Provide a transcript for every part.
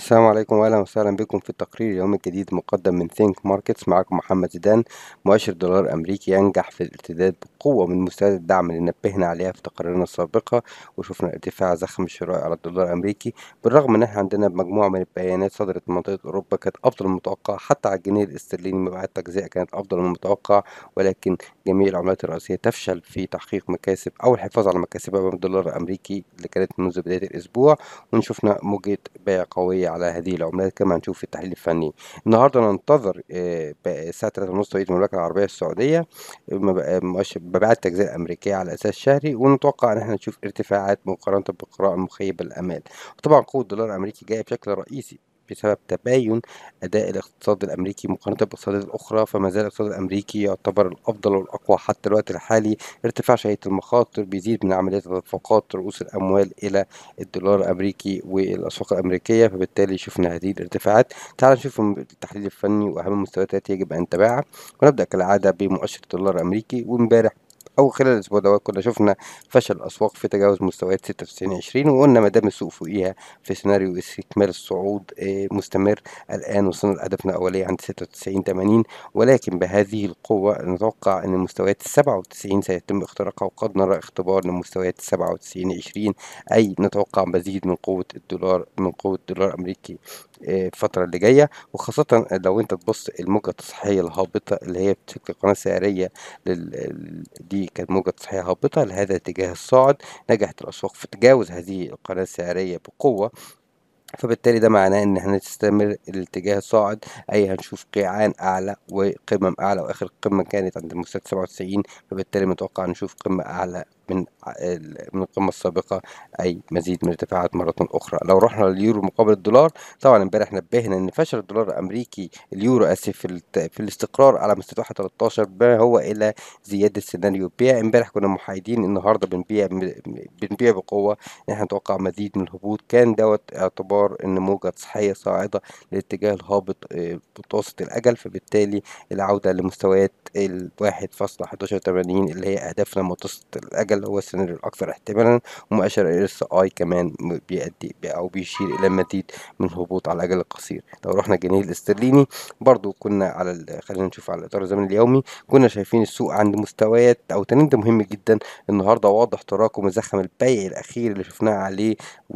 السلام عليكم واهلا وسهلا بكم في التقرير اليومي الجديد مقدم من ثينك ماركتس معاكم محمد زيدان مؤشر دولار امريكي ينجح في الارتداد بقوه من مستويات الدعم اللي نبهنا عليها في تقاريرنا السابقه وشفنا ارتفاع زخم الشراء على الدولار الامريكي بالرغم ان احنا عندنا مجموعه من البيانات صدرت من منطقه اوروبا كانت افضل من المتوقع حتى على الجنيه الاسترليني مبيعات تجزئه كانت افضل من المتوقع ولكن جميع العملات الرئيسيه تفشل في تحقيق مكاسب او الحفاظ على مكاسبها امام الدولار الامريكي اللي كانت منذ بدايه الاسبوع ونشوفنا موجه بيع قويه على هذه العملات كما هنشوف في التحليل الفني النهارده ننتظر آه، الساعه 3:30 توقيت المملكه العربيه السعوديه مبيعات تجزئه امريكيه على اساس شهري ونتوقع ان احنا نشوف ارتفاعات مقارنه بالقراءه المخيبه للامال وطبعا قوه الدولار الامريكي جايه بشكل رئيسي بسبب تباين أداء الاقتصاد الأمريكي مقارنة بالاقتصادات الأخرى فما زال الاقتصاد الأمريكي يعتبر الأفضل والأقوى حتى الوقت الحالي ارتفاع شهية المخاطر بيزيد من عمليات تدفقات رؤوس الأموال إلى الدولار الأمريكي والأسواق الأمريكية فبالتالي شفنا هذه الارتفاعات تعال نشوف التحليل الفني وأهم المستويات التي يجب أن نتابعها ونبدأ كالعادة بمؤشر الدولار الأمريكي وامبارح او خلال الاسبوع دوت كنا شفنا فشل الاسواق في تجاوز مستويات 96 20 وقلنا ما دام السوق فوقيها في سيناريو استكمال الصعود آه، مستمر الان وصلنا لهدفنا الاوليه عند 96 80 ولكن بهذه القوه نتوقع ان مستويات 97 سيتم اختراقها وقد نرى اختبار لمستويات 97 20 اي نتوقع مزيد من قوه الدولار من قوه الدولار الامريكي آه، الفترة اللي جاية وخاصة لو انت تبص الموجة التصحيحية الهابطة اللي هي بشكل قناة سعرية لل... دي كانت موجة تصحيحية هابطة لهذا الاتجاه الصاعد نجحت الأسواق في تجاوز هذه القناة السعرية بقوة فبالتالي ده معناه ان احنا تستمر الاتجاه الصاعد اي هنشوف قيعان اعلى وقمم اعلى واخر قمه كانت عند المستوى 97 فبالتالي متوقع نشوف قمه اعلى من من القمة السابقة أي مزيد من الارتفاعات مرة أخرى لو رحنا لليورو مقابل الدولار طبعا امبارح نبهنا إن فشل الدولار الأمريكي اليورو آسف في, في الاستقرار على مستوى 13 ما هو إلى زيادة سيناريو بيع امبارح كنا محايدين النهارده بنبيع بنبيع بقوة إن احنا نتوقع مزيد من الهبوط كان دوت اعتبار إن موجة تصحيحية صاعدة للاتجاه الهابط آه، متوسط الأجل فبالتالي العودة لمستويات الواحد فاصلة 11 80 اللي هي أهدافنا متوسط الأجل اللي هو السيناريو الأكثر احتمالا ومؤشر ال اي كمان بيأدي أو بيشير إلى مزيد من الهبوط على الأجل القصير لو رحنا الجنيه الاسترليني برضو كنا على خلينا نشوف على الإطار الزمني اليومي كنا شايفين السوق عند مستويات أو ترند مهم جدا النهارده واضح تراكم الزخم البيع الأخير اللي شفناه عليه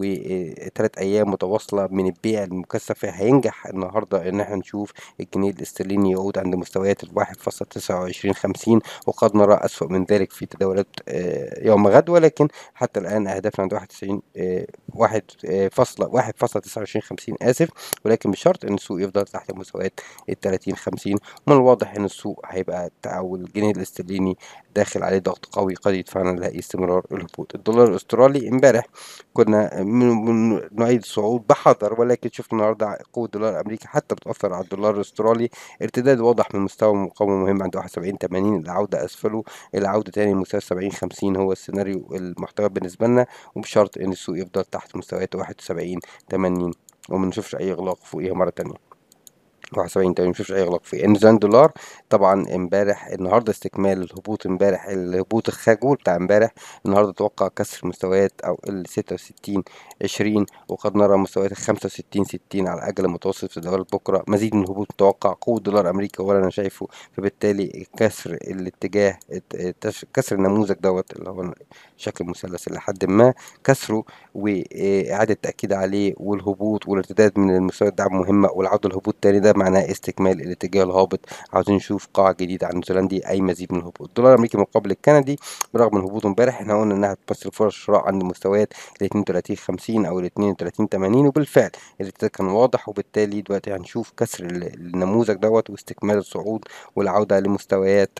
وثلاث أيام متواصلة من البيع المكثف هينجح النهارده إن احنا نشوف الجنيه الاسترليني يعود عند مستويات الواحد فاصلة تسعة وعشرين خمسين وقد نرى أسوأ من ذلك في تداولات آه، يوم غد ولكن حتى الآن أهدافنا عند واحد وتسعين آه، واحد آه، فاصلة واحد فاصلة تسعة وعشرين خمسين آسف ولكن بشرط إن السوق يفضل تحت مستويات التلاتين خمسين ومن الواضح إن السوق هيبقى أو الجنيه الاسترليني داخل عليه ضغط قوي قد يدفعنا نلاقي استمرار الهبوط الدولار الأسترالي امبارح كنا من نعيد الصعود بحذر ولكن شفنا النهارده قوة الدولار الأمريكي حتى بتأثر على الدولار الأسترالي ارتداد واضح من مستوى مقاومة مهم عند واحد وسبعين تمانين العودة أسفله العودة تاني لمستوى سبعين خمسين هو السيناريو المحتوى بالنسبة لنا وبشرط إن السوق يفضل تحت مستويات واحد وسبعين تمانين وما نشوفش أي إغلاق فوقيها مرة تانية واحد وسبعين تمانين مفيش أي إغلاق فيه نيوزيلاند دولار طبعا امبارح النهارده استكمال الهبوط امبارح الهبوط الخجول بتاع امبارح النهارده توقع كسر مستويات أو ال ستة وستين عشرين وقد نرى مستويات الخمسة وستين ستين على الأجل المتوسط في تداولات بكرة مزيد من الهبوط متوقع قوة دولار أمريكا ولا أنا شايفه فبالتالي كسر الاتجاه كسر النموذج دوت اللي هو شكل مثلث إلى حد ما كسره وإعادة تأكيد عليه والهبوط والارتداد من المستويات دعم مهمة والعودة للهبوط تاني ده معناه استكمال الاتجاه الهابط عاوزين نشوف قاعة جديدة عن نيوزيلندي أي مزيد من الهبوط الدولار الأمريكي مقابل الكندي برغم من هبوطه امبارح احنا قلنا إنها تمثل فرص شراء عند مستويات ال 32 50 أو ال 32 80 وبالفعل الارتداد كان واضح وبالتالي دلوقتي هنشوف كسر النموذج دوت واستكمال الصعود والعودة لمستويات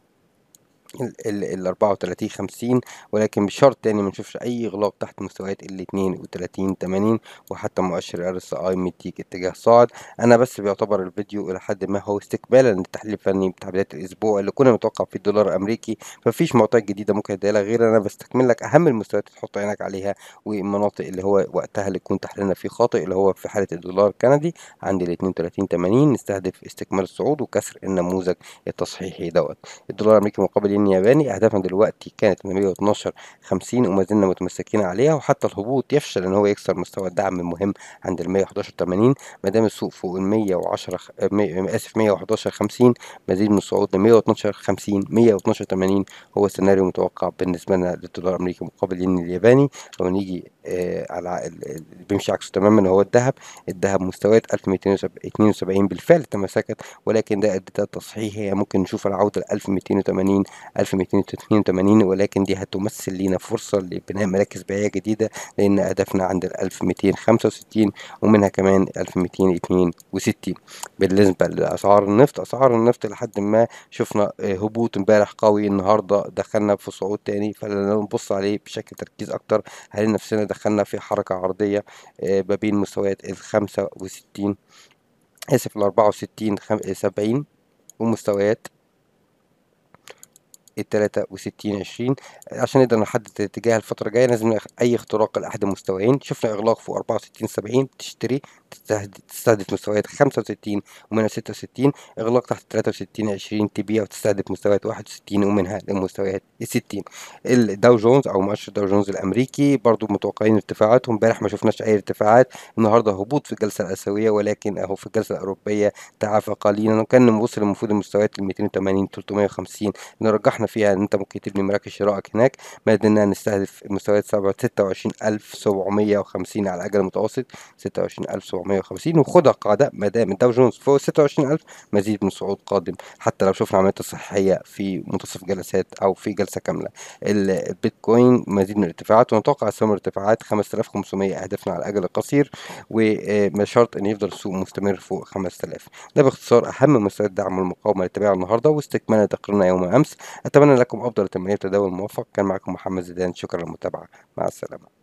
ال 34 50 ولكن بشرط تاني ما نشوفش اي اغلاق تحت مستويات ال 32 80 وحتى مؤشر ار اس اي مديك اتجاه صاعد انا بس بيعتبر الفيديو الى حد ما هو استكمالا للتحليل الفني بتاع بدايه الاسبوع اللي كنا متوقع فيه الدولار الامريكي فمفيش معطيات جديده ممكن اديها لك غير انا بستكمل لك اهم المستويات اللي تحط عينك عليها والمناطق اللي هو وقتها اللي يكون تحليلنا فيه خاطئ اللي هو في حاله الدولار الكندي عند ال 32 80 نستهدف استكمال الصعود وكسر النموذج التصحيحي دوت الدولار الامريكي مقابل الياباني أهدافنا دلوقتي كانت من 112 50 وما زلنا متمسكين عليها وحتى الهبوط يفشل إن هو يكسر مستوى الدعم المهم عند ال 111 80 ما دام السوق فوق ال 110 خ- مي- آسف 111 50 مزيد من الصعود ل 112 50 112 80 هو سيناريو متوقع بالنسبة لنا للدولار الأمريكي مقابل الين الياباني لو نيجي آه على ال- ال- اللي بيمشي عكسه تماما هو الذهب الذهب مستويات 1272 بالفعل تمسكت ولكن ده ده تصحيح هي ممكن نشوف العودة ل 1280 1282 ولكن دي هتمثل لينا فرصة لبناء مراكز بيعية جديدة لأن هدفنا عند ال 1265 ومنها كمان 1262 بالنسبة لأسعار النفط أسعار النفط لحد ما شفنا آه، هبوط امبارح قوي النهاردة دخلنا في صعود تاني فلو نبص عليه بشكل تركيز أكتر هنلاقي نفسنا دخلنا في حركة عرضية آه، ما بين مستويات ال 65 آسف ال 64 خم- 70 ومستويات ال 63 20 عشان نقدر نحدد الاتجاه الفترة الجاية لازم نخ- أي اختراق لأحد المستويين شفنا إغلاق فوق 64 70 تشتري تستهدف, تستهدف مستويات 65 ومنها 66 إغلاق تحت 63 20 تبيع وتستهدف مستويات 61 ومنها لمستويات ال 60 الداو جونز أو مؤشر داو جونز الأمريكي برضو متوقعين ارتفاعات وامبارح ما شفناش أي ارتفاعات النهارده هبوط في الجلسة الآسيوية ولكن أهو في الجلسة الأوروبية تعافى قليلا وكان وصل المفروض المستويات ال 280 350 نرجحنا فيها ان انت ممكن تبني مراكز شرائك هناك ما زلنا نستهدف مستويات 26750 على الاجل المتوسط 26750 وخدها قاعده ما دام الداو جونز فوق 26000 مزيد من صعود قادم حتى لو شفنا عمليات صحيه في منتصف جلسات او في جلسه كامله البيتكوين مزيد من الارتفاعات ونتوقع استمرار ارتفاعات 5500 اهدافنا على الاجل القصير وما شرط ان يفضل السوق مستمر فوق 5000 ده باختصار اهم مستويات الدعم والمقاومه اللي تابعها النهارده واستكمالا تقريرنا يوم امس اتمنى لكم افضل تمنيات تداول موفق كان معكم محمد زيدان شكرا للمتابعه مع السلامه